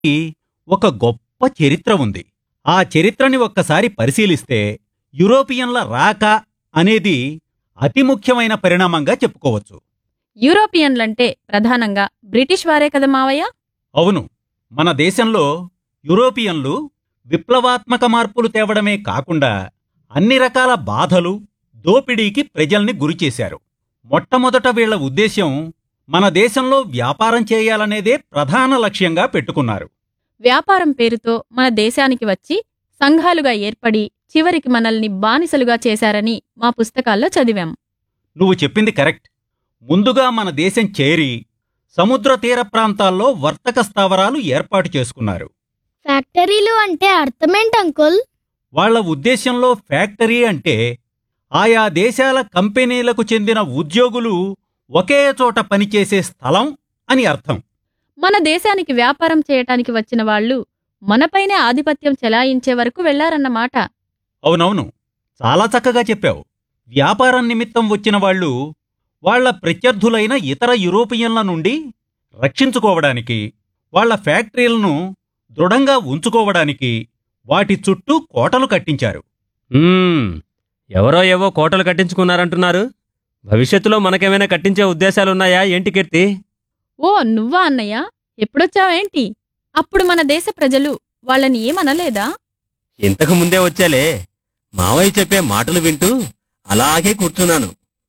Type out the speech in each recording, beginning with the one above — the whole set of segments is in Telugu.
ఈ ఒక గొప్ప చరిత్ర ఉంది ఆ చరిత్రని ఒక్కసారి పరిశీలిస్తే యూరోపియన్ల రాక అనేది అతి ముఖ్యమైన పరిణామంగా చెప్పుకోవచ్చు యూరోపియన్లంటే ప్రధానంగా బ్రిటిష్ వారే కదా మావయ్య అవును మన దేశంలో యూరోపియన్లు విప్లవాత్మక మార్పులు తేవడమే కాకుండా అన్ని రకాల బాధలు దోపిడీకి ప్రజల్ని గురిచేశారు మొట్టమొదట వీళ్ల ఉద్దేశ్యం మన దేశంలో వ్యాపారం చేయాలనేదే ప్రధాన లక్ష్యంగా పెట్టుకున్నారు వ్యాపారం పేరుతో మన దేశానికి వచ్చి సంఘాలుగా ఏర్పడి చివరికి మనల్ని బానిసలుగా చేశారని మా పుస్తకాల్లో చదివాం నువ్వు చెప్పింది కరెక్ట్ ముందుగా మన దేశం చేరి సముద్ర తీర ప్రాంతాల్లో వర్తక స్థావరాలు ఏర్పాటు చేసుకున్నారు ఫ్యాక్టరీలు అంటే అర్థమేంటి అంకుల్ వాళ్ళ ఉద్దేశంలో ఫ్యాక్టరీ అంటే ఆయా దేశాల కంపెనీలకు చెందిన ఉద్యోగులు ఒకే చోట పనిచేసే స్థలం అని అర్థం మన దేశానికి వ్యాపారం చేయటానికి వచ్చిన వాళ్ళు మనపైనే ఆధిపత్యం చెలాయించే వరకు వెళ్లారన్నమాట అవునవును చాలా చక్కగా చెప్పావు వ్యాపారం నిమిత్తం వచ్చిన వాళ్ళు వాళ్ళ ప్రత్యర్థులైన ఇతర యూరోపియన్ల నుండి రక్షించుకోవడానికి వాళ్ళ ఫ్యాక్టరీలను దృఢంగా ఉంచుకోవడానికి వాటి చుట్టూ కోటలు కట్టించారు మ్మ్. ఎవరో ఏవో కోటలు కట్టించుకున్నారంటున్నారు భవిష్యత్తులో మనకేమైనా కట్టించే ఉద్దేశాలున్నాయా ఏంటి కీర్తి ఓ నువ్వా అన్నయ్య ఎప్పుడొచ్చావేంటి అప్పుడు మన దేశ ప్రజలు వాళ్ళని ఏమనలేదా ఇంతకు ముందే వచ్చాలే మావయ్య చెప్పే మాటలు వింటూ అలాగే కూర్చున్నాను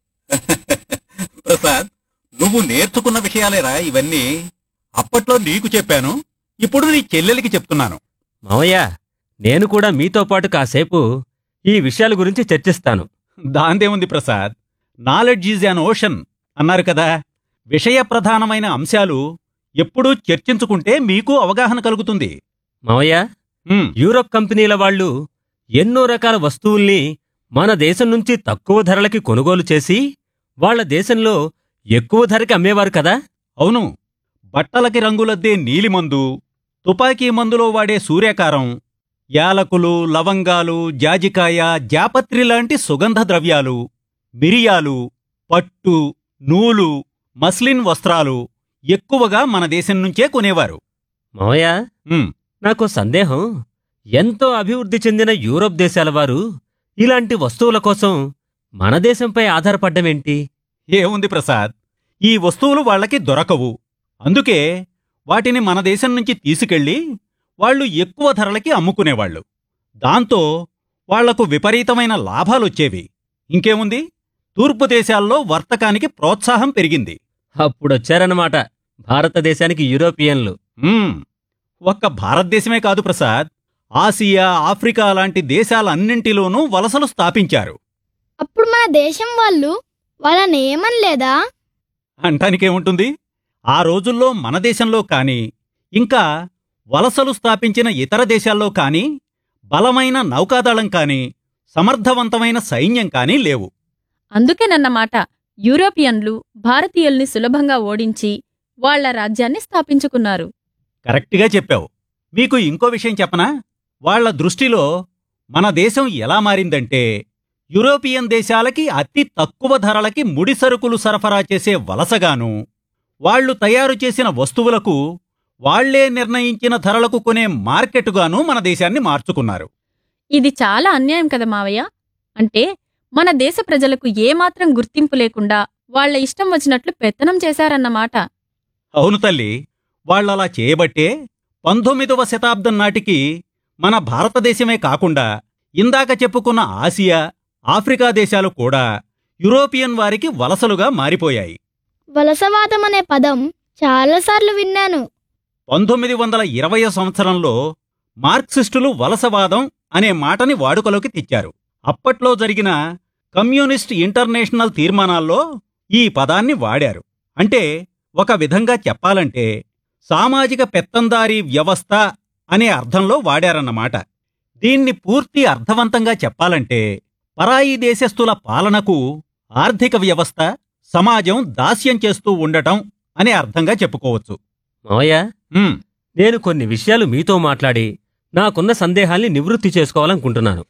ప్రసాద్ నువ్వు నేర్చుకున్న విషయాలేరా ఇవన్నీ అప్పట్లో నీకు చెప్పాను ఇప్పుడు నీ చెల్లెలికి చెప్తున్నాను మావయ్య నేను కూడా మీతో పాటు కాసేపు ఈ విషయాల గురించి చర్చిస్తాను దాందేముంది Prasad knowledge is an ocean అన్నారు కదా విషయ ప్రధానమైన అంశాలు ఎప్పుడూ చర్చించుకుంటే మీకు అవగాహన కలుగుతుంది మావయ్య ఉమ్, యూరోప్ కంపెనీల వాళ్ళు ఎన్నో రకాల వస్తువుల్ని మన దేశం నుంచి తక్కువ ధరలకి కొనుగోలు చేసి వాళ్ళ దేశంలో ఎక్కువ ధరకి అమ్మేవారు కదా అవును బట్టలకి రంగులద్దే నీలిమందు తుపాకీ మందులో వాడే సూర్యకారం యాలకులు లవంగాలు జాజికాయ జాపత్రి లాంటి సుగంధ ద్రవ్యాలు మిరియాలు పట్టు నూలు మస్లిన్ వస్త్రాలు ఎక్కువగా మన దేశం నుంచే కొనేవారు మావయ్య ఉమ్, నాకు సందేహం ఎంతో అభివృద్ధి చెందిన యూరోప్ దేశాల వారు ఇలాంటి వస్తువుల కోసం మన దేశంపై ఆధారపడ్డమేంటి ఏముంది ప్రసాద్ ఈ వస్తువులు వాళ్ళకి దొరకవు అందుకే వాటిని మన దేశం నుంచి తీసుకెళ్ళి వాళ్ళు ఎక్కువ ధరలకి అమ్ముకునేవాళ్ళు దాంతో వాళ్లకు విపరీతమైన లాభాలొచ్చేవి ఇంకేముంది తూర్పు దేశాల్లో వర్తకానికి ప్రోత్సాహం పెరిగింది అప్పుడొచ్చారన్నమాట భారతదేశానికి యూరోపియన్లు మ్మ్. ఒక్క భారతదేశమే కాదు ప్రసాద్ ఆసియా ఆఫ్రికా లాంటి దేశాలన్నింటిలోనూ వలసలు స్థాపించారు అప్పుడు మన దేశం వాళ్ళు వాళ్ళని ఏమనలేదా అంటానికేముంటుంది ఆ రోజుల్లో మన దేశంలో కాని ఇంకా వలసలు స్థాపించిన ఇతర దేశాల్లో కాని బలమైన నౌకాదళం కాని సమర్థవంతమైన సైన్యం కాని లేవు అందుకేనన్నమాట యూరోపియన్లు భారతీయుల్ని సులభంగా ఓడించి వాళ్ళ రాజ్యాన్ని స్థాపించుకున్నారు కరెక్ట్గా చెప్పావు మీకు ఇంకో విషయం చెప్పనా వాళ్ళ దృష్టిలో మన దేశం ఎలా మారిందంటే యూరోపియన్ దేశాలకి అతి తక్కువ ధరలకి ముడి సరుకులు సరఫరా చేసే వలసగాను వాళ్ళు తయారు చేసిన వస్తువులకు వాళ్లే నిర్ణయించిన ధరలకు కొనే మార్కెటుగాను మన దేశాన్ని మార్చుకున్నారు ఇది చాలా అన్యాయం కదా మావయ్య అంటే మన దేశ ప్రజలకు ఏమాత్రం గుర్తింపు లేకుండా వాళ్ళ ఇష్టం వచ్చినట్లు పెత్తనం చేశారన్నమాట అవును తల్లి వాళ్ళలా చేయబట్టే పంతొమ్మిదవ శతాబ్దం నాటికి మన భారతదేశమే కాకుండా ఇందాక చెప్పుకున్న ఆసియా ఆఫ్రికా దేశాలు కూడా యూరోపియన్ వారికి వలసలుగా మారిపోయాయి వలసవాదం అనే పదం చాలాసార్లు విన్నాను పంతొమ్మిది వందల ఇరవై సంవత్సరంలో మార్క్సిస్టులు వలసవాదం అనే మాటని వాడుకలోకి తెచ్చారు అప్పట్లో జరిగిన కమ్యూనిస్ట్ ఇంటర్నేషనల్ తీర్మానాల్లో ఈ పదాన్ని వాడారు అంటే ఒక విధంగా చెప్పాలంటే సామాజిక పెత్తందారీ వ్యవస్థ అనే అర్థంలో వాడారన్నమాట దీన్ని పూర్తి అర్థవంతంగా చెప్పాలంటే పరాయి దేశస్థుల పాలనకు ఆర్థిక వ్యవస్థ సమాజం దాస్యం చేస్తూ ఉండటం అనే అర్థంగా చెప్పుకోవచ్చు మావయ్య ఉమ్, నేను కొన్ని విషయాలు మీతో మాట్లాడి నాకున్న సందేహాల్ని నివృత్తి చేసుకోవాలనుకుంటున్నాను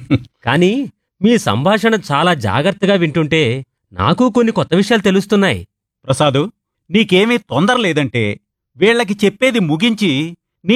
కానీ మీ సంభాషణ చాలా జాగ్రత్తగా వింటుంటే నాకు కొన్ని కొత్త విషయాలు తెలుస్తున్నాయి ప్రసాదు నీకేమీ తొందర లేదంటే వీళ్ళకి చెప్పేది ముగించి